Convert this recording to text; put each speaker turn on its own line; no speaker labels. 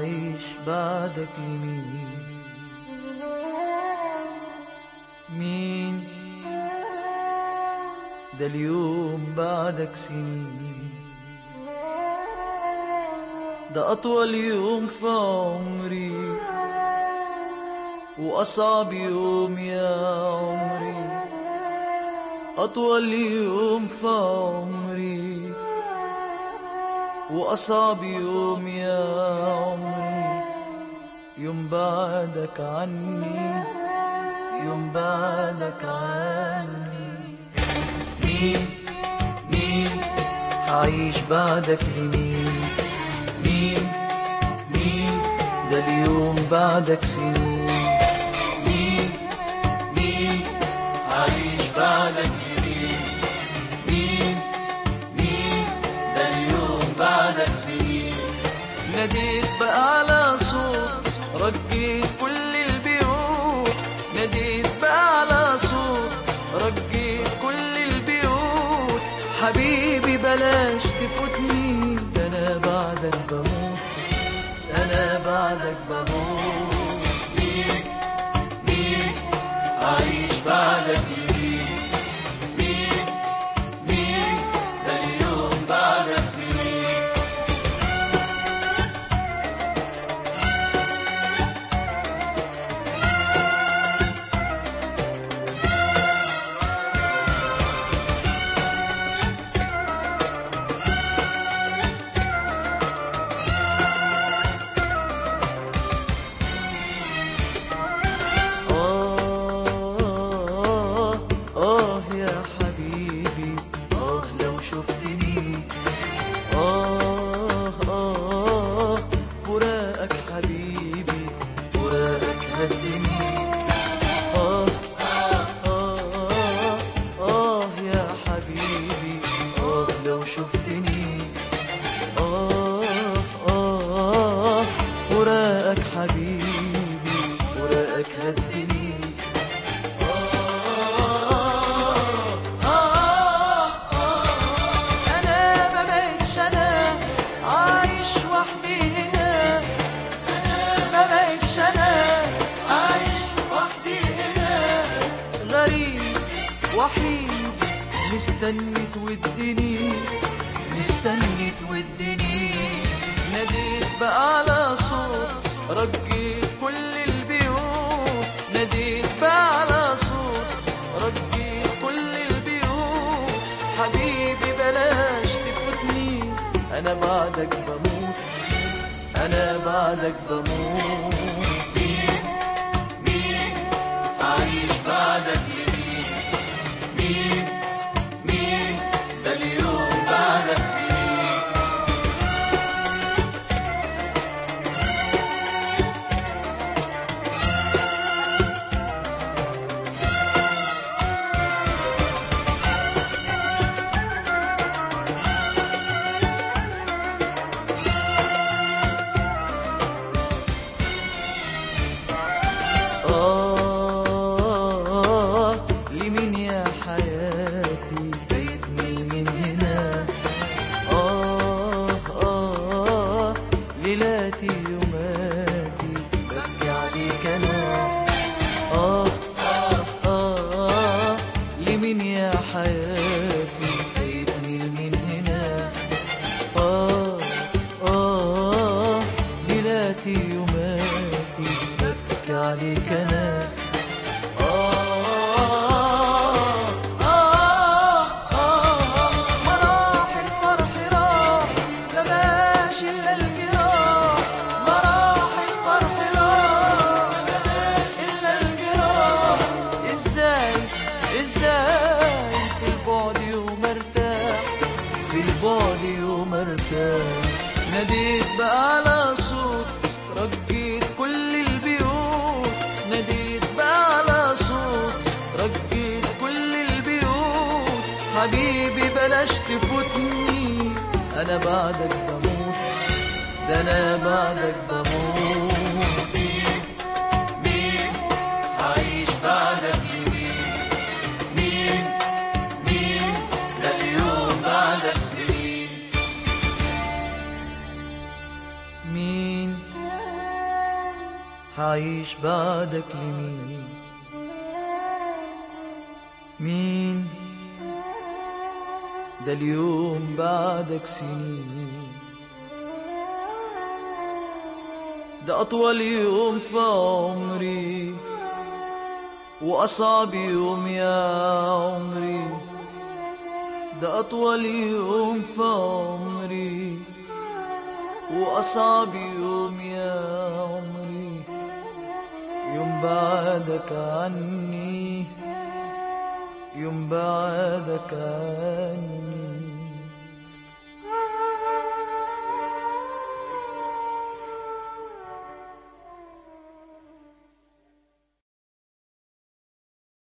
حعيش بعدك لمين مين ده اليوم بعدك سنين ده أطول يوم في عمري وأصعب يوم يا عمري أطول يوم في عمري وأصعب يوم يا عمري يوم بعدك عني يوم بعدك عني مين مين حعيش بعدك لمين مين مين ده اليوم بعدك سنين مين مين عايش بعدك لمين مين مين ده اليوم بعدك سنين ناديت بأعلى صوت رجيت كل البيوت ناديت بأعلى صوت رجيت كل البيوت حبيبي بلاش تفوتني ده انا بعدك بموت انا بعدك بموت مين مين عايش بعدك مين مين مين ده اليوم بعد سنين آه آه يا حبيبي آه لو شفتني آه آه فراقك حبيبي فراقك هدني آه آه آه آه يا حبيبي آه لو شفتني آه آه فراقك حبيبي فراقك هدني أنا ما بقتش أنا عايش وحدي هنا أنا ما بقتش أنا عايش وحدي هنا غريب وحيد مستني تودني مستني تودني ناديت بأعلى صوت رجيت كل البيوت ناديت بأعلى صوت رجيت كل البيوت حبيبي بلاش تفوتني أنا بعدك بموت أنا بعدك بموت مين مين عايش بعدك لمين مين مين ده اليوم بعدك سنين آه لمين يا حياتي فايتني من هنا آه آه ليلاتي يوماتي ببكي عليك أنا آه آه آه لمين يا حياتي فايتني من هنا آه آه ليلاتي يوماتي ببكي عليك أنا مراحل فرح راح لا ماشي إلا الجراح مراحل فرح راح لا ماشي إلا الجراح إزاي إزاي في البعد يوم ارتاح في البعد يوم ارتاح ناديت بأعلى صوت رجيت كل البيوت ناديت بأعلى صوت رجيت كل البيوت حبيبي بلاش تفوتني أنا بعدك بموت ده أنا بعدك بموت مين مين عايش بعدك لمين مين مين ده اليوم بعدك سنين مين حعيش بعدك لمين مين ده اليوم بعدك سنين ده أطول يوم في عمري وأصعب يوم يا عمري ده أطول يوم في عمري وأصعب يوم يا عمري يوم بعدك عني يوم بعدك عني